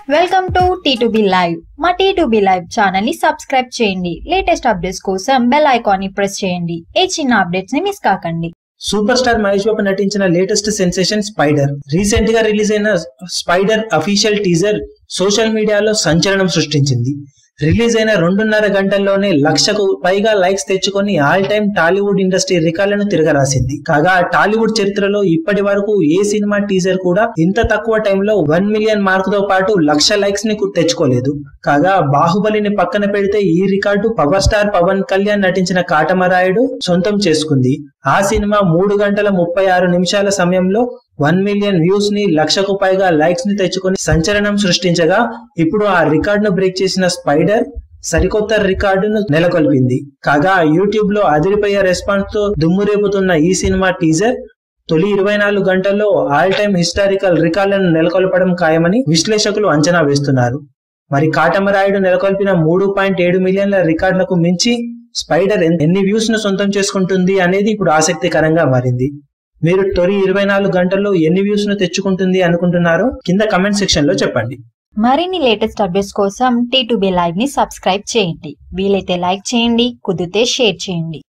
welcome to T live మా T live channel ని subscribe చేయండి లేటెస్ట్ అప్డేట్స్ కోసం బెల్ ఐకాన్ ని ప్రెస్ చేయండి ఏ చిన్న అప్డేట్స్ ని మిస్ కాకండి సూపర్ స్టార్ మహేష్ బాబు నటించిన లేటెస్ట్ సెన్సేషన్ స్పైడర్ రీసెంట్ గా రిలీజ్ అయిన స్పైడర్ అఫీషియల్ టీజర్ సోషల్ మీడియాలో సంచలనం సృష్టించింది రిలీజ్ అయిన రెండున్నర గంటల్లోనే లక్షకు పైగా లైక్స్ తెచ్చుకొని ఆల్ టైమ్ టాలీవుడ్ ఇండస్ట్రీ రికార్డులను తిరగరాసింది కాగా టాలీవుడ్ చరిత్రలో ఇప్పటి వరకు ఏ సినిమా టీజర్ కూడా ఇంత తక్కువ టైంలో వన్ మిలియన్ మార్క్ తో పాటు లక్ష లైక్స్ ని కు- తెచ్చుకోలేదు కాగా బాహుబలిని పక్కన పెడితే ఈ record power star Pawan Kalyan నటించిన కాటమరాయుడు సొంతం చేసుకుంది ఆ సినిమా మూడు గంటల ముప్పై ఆరు నిమిషాల సమయంలో వన్ మిలియన్ వ్యూస్ ని లక్షకు పైగా లైక్స్ ని తెచ్చుకొని సంచలనం సృష్టించగా ఇప్పుడు ఆ రికార్డును బ్రేక్ చేసిన స్పైడర్ సరికొత్త రికార్డును నెలకొల్పింది కాగా యూట్యూబ్ లో అదిరిపోయే రెస్పాన్స్ తో దుమ్మురేపుతున్న ఈ సినిమా టీజర్ తొలి ఇరవై నాలుగు గంటల్లో ఆల్ టైమ్ హిస్టారికల్ రికార్డులను నెలకొల్పడం ఖాయమని విశ్లేషకులు అంచనా వేస్తున్నారు మరి కాటమరాయుడు నెలకొల్పిన మూడు పాయింట్ ఏడు మిలియన్ల రికార్డులకు మించి స్పైడర్ ఎన్- ఎన్ని వ్యూస్ ను సొంతం చేసుకుంటుంది అనేది ఇప్పుడు ఆసక్తికరంగా మారింది మీరు తొలి ఇరవై నాలుగు గంటల్లో ఎన్ని వ్యూస్ ను తెచ్చుకుంటుంది అనుకుంటున్నారో కింద కమెంట్ సెక్షన్ లో చెప్పండి మరిన్ని లేటెస్ట్ అప్డేట్స్ కోసం టీ లైవ్ ని సబ్స్క్రైబ్ చేయండి వీలైతే లైక్ చేయండి కుదిరితే షేర్ చేయండి